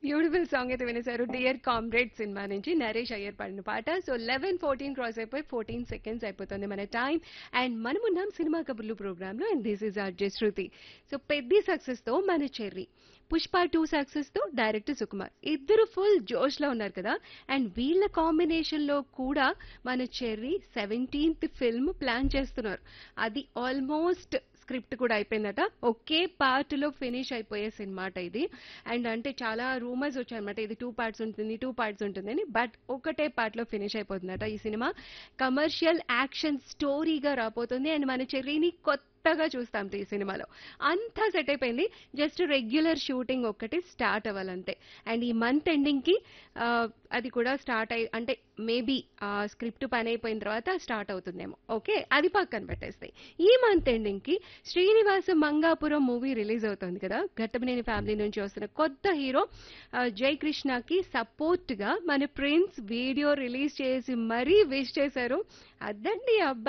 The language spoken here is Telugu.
బ్యూటిఫుల్ సాంగ్ అయితే వినేశారు డియర్ కామ్రేడ్ సినిమా నుంచి నరేష్ అయ్యర్ పాడిన పాట సో లెవెన్ ఫోర్టీన్ క్రాస్ అయిపోయి ఫోర్టీన్ సెకండ్స్ అయిపోతుంది మన టైం అండ్ మనమున్నాం సినిమా కబుర్లు ప్రోగ్రామ్ లో and this is RJ Shruti so పెద్ద సక్సెస్ తో మన చెర్రీ పుష్ప టూ సక్సెస్ తో డైరెక్టర్ సుకుమార్ ఇద్దరు ఫుల్ జోష్ లో ఉన్నారు కదా అండ్ వీళ్ళ కాంబినేషన్ లో కూడా మన చెర్రీ సెవెంటీన్త్ ఫిల్మ్ ప్లాన్ చేస్తున్నారు అది ఆల్మోస్ట్ స్క్రిప్ట్ కూడా అయిపోయిందట ఒకే పార్ట్ లో ఫినిష్ అయిపోయే సినిమా అట ఇది అండ్ అంటే చాలా రూమర్స్ వచ్చాయన్నమాట ఇది టూ పార్ట్స్ ఉంటుంది టూ పార్ట్స్ ఉంటుందని బట్ ఒకటే పార్ట్ లో ఫినిష్ అయిపోతుందట ఈ సినిమా కమర్షియల్ యాక్షన్ స్టోరీగా రాబోతుంది అండ్ మన చెర్రీని కొత్తగా చూస్తాం ఈ సినిమాలో అంతా సెట్ అయిపోయింది జస్ట్ రెగ్యులర్ షూటింగ్ ఒక్కటి స్టార్ట్ అవ్వాలంతే అండ్ ఈ మంత్ ఎండింగ్ కి ఆ, అది కూడా స్టార్ట్ అయ్యి అంటే మేబీ ఆ స్క్రిప్ట్ పని అయిపోయిన తర్వాత స్టార్ట్ అవుతుందేమో ఓకే అది పక్కన పెట్టేస్తాయి ఈ మంత్ ఎండింగ్ కి శ్రీనివాస మంగాపురం మూవీ రిలీజ్ అవుతుంది కదా ఘట్టమనేని ఫ్యామిలీ నుంచి వస్తున్న కొత్త హీరో ఆ, జై కృష్ణకి సపోర్ట్ గా మన ప్రిన్స్ వీడియో రిలీజ్ చేసి మరీ విష్ చేశారు అదండి ఆ అబ్బాయి